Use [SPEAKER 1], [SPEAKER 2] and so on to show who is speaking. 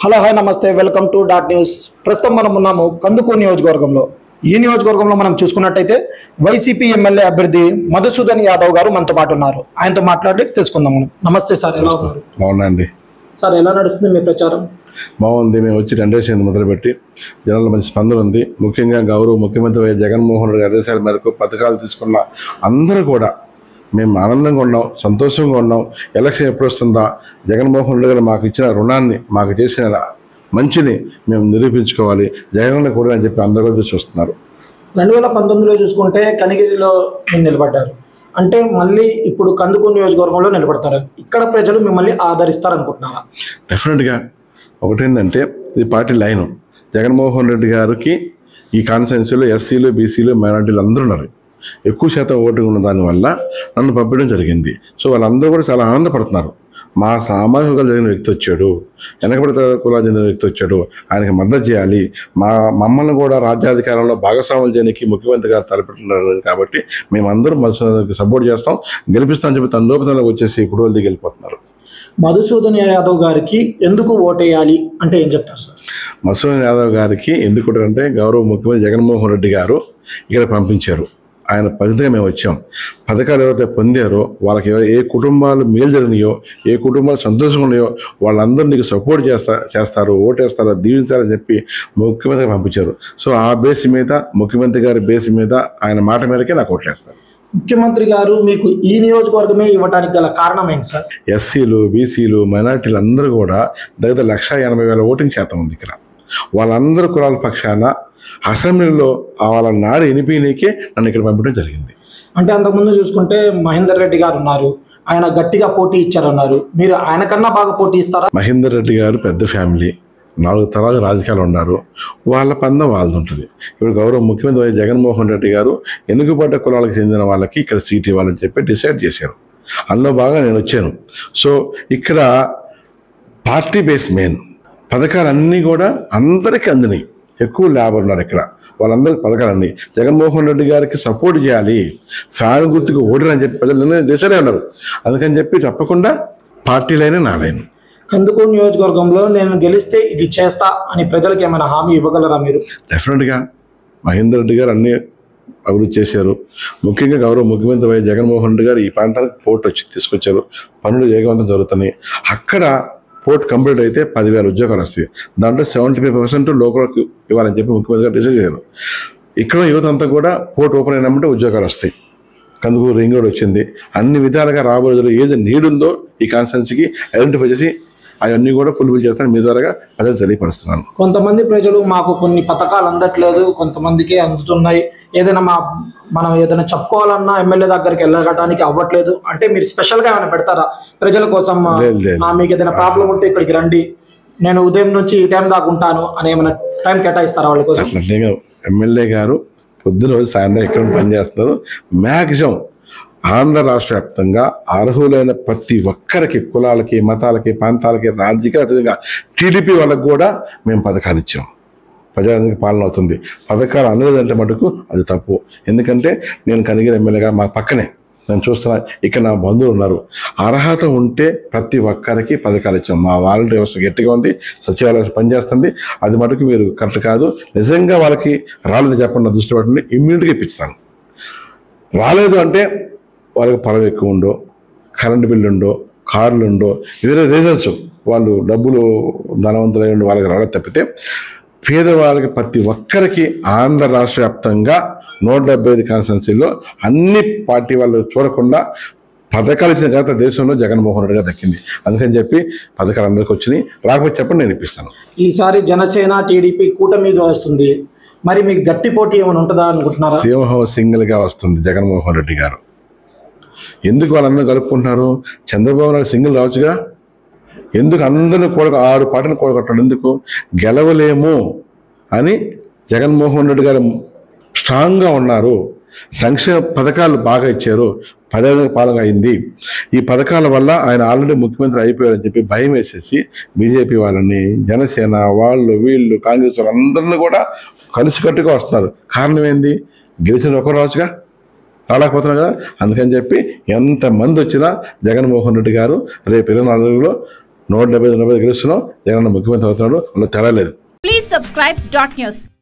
[SPEAKER 1] Hello hi నమస్తే welcome to dot news ప్రస్తుతం మనం ఉన్నాము కందుకూరు నియోజకవర్గంలో ఈ నియోజకవర్గంలో మనం చూసుకున్నట్టయితే వైసీపీ ఎమ్మెల్యే అభ్యర్థి మధుసూదన్ యాదవ్ గారు మనతో పాటు ఉన్నారు ఆయనతో మాట్లాడి తెలుసుకుందాం మనం నమస్తే సార్ ఎలా ఉన్నారు
[SPEAKER 2] బాగుందండి
[SPEAKER 1] సార్ ఎలా నడుస్తుంది మీ ప్రచారం
[SPEAKER 2] బాగుంది మేము వచ్చి రెండు డేస్ అయింది మొదలుపెట్టి జనాల్లో మంచి స్పందన ఉంది ముఖ్యంగా గౌరవ ముఖ్యమంత్రి వైఎస్ జగన్మోహన్ రెడ్డి గారి ఆదేశాల మేరకు పథకాలు తీసుకున్న అందరూ కూడా మేము ఆనందంగా ఉన్నాం సంతోషంగా ఉన్నాం ఎలక్షన్ ఎప్పుడు వస్తుందా జగన్మోహన్ రెడ్డి గారు మాకు ఇచ్చిన రుణాన్ని మాకు చేసిన మంచిని మేము నిరూపించుకోవాలి జగన్ కూడా అని చెప్పి అందరూ కూడా చూస్తున్నారు
[SPEAKER 1] రెండు వేల పంతొమ్మిదిలో చూసుకుంటే కనిగిరిలో మీరు నిలబడ్డారు అంటే మళ్ళీ ఇప్పుడు కందుకూరు నియోజకవర్గంలో నిలబడతారు ఇక్కడ ప్రజలు మిమ్మల్ని ఆదరిస్తారు అనుకుంటున్నారా
[SPEAKER 2] డెఫినెట్గా ఒకటేంటంటే ఇది పార్టీ లైను జగన్మోహన్ రెడ్డి గారికి ఈ కాన్స్టిట్యున్సీలో ఎస్సీలు బీసీలు మైనార్టీలు అందరూ ఉన్నారు ఎక్కువ శాతం ఓటింగ్ ఉన్న దానివల్ల నన్ను పంపించడం జరిగింది సో వాళ్ళందరూ కూడా చాలా ఆనందపడుతున్నారు మా సామాజిక వర్గాలు జరిగిన వ్యక్తి వచ్చాడు వెనకబడిత కులాలు చెందిన వ్యక్తి వచ్చాడు ఆయనకి మద్దతు చేయాలి మా మమ్మల్ని కూడా రాజ్యాధికారంలో భాగస్వాములు చేయడానికి ముఖ్యమంత్రి గారు తలపెట్టున్నారు కాబట్టి మేమందరం మధుసూదన్కి సపోర్ట్ చేస్తాం గెలిపిస్తామని చెప్పి తన లోపల వచ్చేసి ఇప్పుడు వాళ్ళు వెళ్ళిపోతున్నారు
[SPEAKER 1] మధుసూదన్ యాదవ్ గారికి ఎందుకు ఓటేయాలి అంటే ఏం చెప్తారు సార్
[SPEAKER 2] మసూద్ యాదవ్ గారికి ఎందుకు అంటే గౌరవ ముఖ్యమంత్రి జగన్మోహన్ రెడ్డి గారు ఇక్కడ పంపించారు ఆయన పద్ధతిగా మేము వచ్చాం పథకాలు ఎవరైతే పొందారో వాళ్ళకి ఎవరు ఏ కుటుంబాలు మేలు జరిగినాయో ఏ కుటుంబాలు సంతోషంగా ఉన్నాయో వాళ్ళందరూ నీకు సపోర్ట్ చేస్తా చేస్తారు ఓటేస్తారో దీవించాలని చెప్పి ముఖ్యమంత్రి పంపించారు సో ఆ బేస్ మీద ముఖ్యమంత్రి గారి బేస్ మీద ఆయన మాట మేరకే నాకు ఓట్లేస్తారు
[SPEAKER 1] ముఖ్యమంత్రి గారు మీకు ఈ నియోజకవర్గమే ఇవ్వడానికి గల కారణం ఏంటి సార్
[SPEAKER 2] ఎస్సీలు బీసీలు మైనార్టీలు అందరూ కూడా దగ్గర లక్ష ఎనభై వేల ఓటింగ్ శాతం ఉంది ఇక్కడ వాళ్ళందరూ కులాల పక్షాన అసెంబ్లీలో ఆ వాళ్ళ నాడు ఎనిపినీకే నన్ను ఇక్కడ పంపించడం జరిగింది
[SPEAKER 1] అంటే అంతకుముందు చూసుకుంటే మహేందర్ రెడ్డి గారు ఉన్నారు ఆయన గట్టిగా పోటీ ఇచ్చారన్నారు మీరు ఆయన కన్నా బాగా పోటీ ఇస్తారా
[SPEAKER 2] మహేందర్ రెడ్డి గారు పెద్ద ఫ్యామిలీ నాలుగు తరాలు రాజకీయాలు ఉన్నారు వాళ్ళ పందం వాళ్ళది ఉంటుంది ఇప్పుడు గౌరవ ముఖ్యమంత్రి వైఎస్ జగన్మోహన్ రెడ్డి గారు ఎన్నుకబడ్డ కులాలకు చెందిన వాళ్ళకి ఇక్కడ సీట్ ఇవ్వాలని చెప్పి డిసైడ్ చేశారు అందులో బాగా నేను వచ్చాను సో ఇక్కడ పార్టీ బేస్ మెయిన్ పథకాలన్నీ కూడా అందరికీ అందినాయి ఎక్కువ ల్యాబ్ ఉన్నారు ఇక్కడ వాళ్ళందరికీ పథకాలన్నీ జగన్మోహన్ రెడ్డి గారికి సపోర్ట్ చేయాలి ఫ్యాన్ గుర్తుకు ఓటర్ అని చెప్పి ప్రజలు నిర్ణయం చేశారే ఉన్నారు అందుకని చెప్పి తప్పకుండా పార్టీలైనా నా లైన్
[SPEAKER 1] కందుకూరు నియోజకవర్గంలో నేను గెలిస్తే ఇది చేస్తా అని ప్రజలకు ఏమైనా హామీ ఇవ్వగలరా మీరు
[SPEAKER 2] డెఫినెట్గా మహేందర్ రెడ్డి గారు అన్ని అభివృద్ధి చేశారు ముఖ్యంగా గౌరవ ముఖ్యమంత్రి వైఎస్ జగన్మోహన్ రెడ్డి గారు ఈ ప్రాంతానికి పోర్ట్ వచ్చి తీసుకొచ్చారు పనులు వేగవంతం జరుగుతున్నాయి అక్కడ పోర్ట్ కంప్లీట్ అయితే పదివేల ఉద్యోగాలు వస్తాయి దాంట్లో సెవెంటీ ఫైవ్ పర్సెంట్ లోకల్కి ఇవ్వాలని చెప్పి ముఖ్యమంత్రి గారు డిసైడ్ చేశారు ఇక్కడ యువత అంతా కూడా పోర్ట్ ఓపెన్ అయినప్పుడు ఉద్యోగాలు వస్తాయి కందుకూరు రింగ్ రోడ్ వచ్చింది అన్ని విధాలుగా రాబోయే రోజుల్లో ఏది నీడ్ ఉందో ఈ కాన్స్టెన్సీకి ఐడెంటిఫై చేసి అవన్నీ కూడా ఫుల్ఫిల్ చేస్తాను మీ ద్వారా ప్రజలు తెలియపరుస్తున్నాను
[SPEAKER 1] కొంతమంది ప్రజలు మాకు కొన్ని పథకాలు అందట్లేదు కొంతమందికి అందుతున్నాయి ఏదైనా మా మనం ఏదైనా చెప్పుకోవాలన్నా ఎమ్మెల్యే దగ్గరికి వెళ్ళడానికి అవ్వట్లేదు అంటే మీరు స్పెషల్గా ఏమైనా పెడతారా ప్రజల కోసం ఆ,
[SPEAKER 2] లేదు, లేదు.
[SPEAKER 1] ఆ, మీకు ఏదైనా ప్రాబ్లం ఉంటే ఇక్కడికి రండి నేను ఉదయం నుంచి ఈ టైం దాకా ఉంటాను అని ఏమైనా టైం కేటాయిస్తారా వాళ్ళ కోసం
[SPEAKER 2] అట్లనే ఎమ్మెల్యే గారు పొద్దున రోజు సాయంత్రం ఎక్కడ పనిచేస్తున్నారు మ్యాక్సిమం ఆంధ్ర రాష్ట్ర వ్యాప్తంగా అర్హులైన ప్రతి ఒక్కరికి కులాలకి మతాలకి ప్రాంతాలకి రాజకీయ అదేవిధంగా టీడీపీ వాళ్ళకి కూడా మేము పథకాలు ఇచ్చాం ప్రజానికి పాలన అవుతుంది పథకాలు అందలేదంటే మటుకు అది తప్పు ఎందుకంటే నేను కనిగిరి ఎమ్మెల్యేగా మా పక్కనే నేను చూస్తున్నా ఇక్కడ నా బంధువులు ఉన్నారు అర్హత ఉంటే ప్రతి ఒక్కరికి పథకాలు ఇచ్చాం మా వాలంటీర్ వ్యవస్థ గట్టిగా ఉంది సచివాలయం పనిచేస్తుంది అది మటుకు మీరు కరెక్ట్ కాదు నిజంగా వాళ్ళకి రాలేదు చెప్పండి నా దృష్టి పెట్టండి ఇమ్మీడియట్గా ఇప్పిస్తాను రాలేదు అంటే వాళ్ళకి పొలం ఎక్కువ ఉండో కరెంటు బిల్లు ఉండో కార్లు ఉండో వేరే రీజన్స్ వాళ్ళు డబ్బులు ధనవంతులై ఉండి వాళ్ళకి రాలేదు తప్పితే పేదవాళ్ళకి ప్రతి ఒక్కరికి ఆంధ్ర రాష్ట్ర వ్యాప్తంగా నూట డెబ్బై ఐదు కాన్స్టిట్యున్సీలో అన్ని పార్టీ వాళ్ళు చూడకుండా పథకాలు ఇచ్చిన ఘనత దేశంలో జగన్మోహన్ రెడ్డి గారు దక్కింది అందుకని చెప్పి పథకాలు అందరికి వచ్చినాయి రాకపోతే చెప్పండి నేను ఇప్పిస్తాను
[SPEAKER 1] ఈసారి జనసేన టీడీపీ కూటమి వస్తుంది మరి మీకు గట్టి పోటీ ఏమైనా ఉంటుందా అనుకుంటున్నారా
[SPEAKER 2] సింహం సింగిల్గా వస్తుంది జగన్మోహన్ రెడ్డి గారు ఎందుకు వాళ్ళందరూ కలుపుకుంటున్నారు చంద్రబాబు నాయుడు సింగిల్ రావచ్చుగా ఎందుకు అందరిని కూడ ఆరు పాటలు కూడగొట్టాడు ఎందుకు గెలవలేము అని జగన్మోహన్ రెడ్డి గారు స్ట్రాంగ్గా ఉన్నారు సంక్షేమ పథకాలు బాగా ఇచ్చారు పదేళ్ళ పాలన అయింది ఈ పథకాల వల్ల ఆయన ఆల్రెడీ ముఖ్యమంత్రి అయిపోయారని చెప్పి భయం వేసేసి బీజేపీ వాళ్ళని జనసేన వాళ్ళు వీళ్ళు కాంగ్రెస్ వాళ్ళు అందరిని కూడా కలిసికట్టుగా వస్తున్నారు కారణం ఏంది గెలిచిన ఒక రోజుగా రాలేకపోతున్నాం కదా అందుకని చెప్పి ఎంతమంది వచ్చినా జగన్మోహన్ రెడ్డి గారు రేపు ఇరవై నాలుగులో నూట డెబ్బై ఐదు, నలభై ఐదు గెలుస్తున్నాం జగన్ ముఖ్యమంత్రి అవుతున్నాడు అందులో తేడా లేదు
[SPEAKER 3] Please subscribe dot news